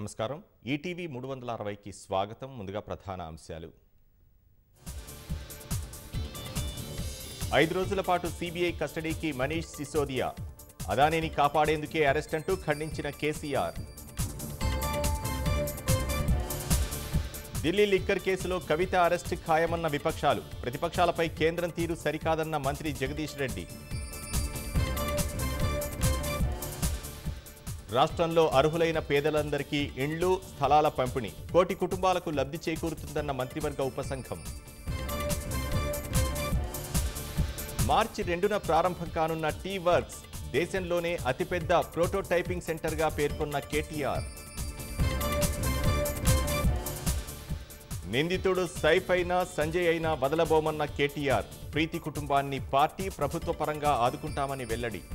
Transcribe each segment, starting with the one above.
నమస్కారం ఈటీవీ మూడు వందల అరవైకి స్వాగతం ముందుగా ప్రధాన అంశాలు ఐదు రోజుల పాటు సిబిఐ కస్టడీకి మనీష్ సిసోదియా అదానిని కాపాడేందుకే అరెస్ట్ అంటూ ఖండించిన కేసీఆర్ ఢిల్లీ లిక్కర్ కేసులో కవిత అరెస్ట్ ఖాయమన్న విపక్షాలు ప్రతిపక్షాలపై కేంద్రం తీరు సరికాదన్న మంత్రి జగదీష్ రెడ్డి రాష్ట్రంలో అర్హులైన పేదలందరికీ ఇండ్లు స్థలాల పంపిణీ కోటి కుటుంబాలకు లబ్ధి చేకూరుతుందన్న మంత్రివర్గ ఉపసంఘం మార్చి రెండున ప్రారంభం కానున్న టీ వర్క్స్ దేశంలోనే అతిపెద్ద ప్రోటోటైపింగ్ సెంటర్గా పేర్కొన్న కేటీఆర్ నిందితుడు సైఫ్ అయినా సంజయ్ అయినా వదలబోమన్న కేటీఆర్ ప్రీతి కుటుంబాన్ని పార్టీ ప్రభుత్వ పరంగా ఆదుకుంటామని వెల్లడి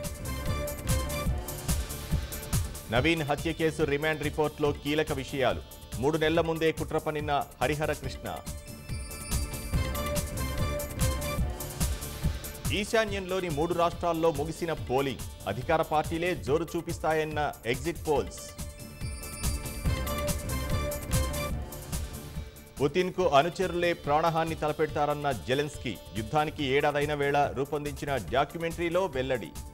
నవీన్ హత్య కేసు రిమాండ్ రిపోర్ట్లో కీలక విషయాలు మూడు నెలల ముందే కుట్ర పనిన హరిహర కృష్ణ ఈశాన్యంలోని మూడు రాష్ట్రాల్లో ముగిసిన పోలింగ్ అధికార పార్టీలే జోరు చూపిస్తాయన్న ఎగ్జిట్ పోల్స్ పుతిన్కు అనుచరులే ప్రాణహాని తలపెడతారన్న జెలెన్స్కీ యుద్ధానికి ఏడాదైన వేళ రూపొందించిన డాక్యుమెంటరీలో వెల్లడి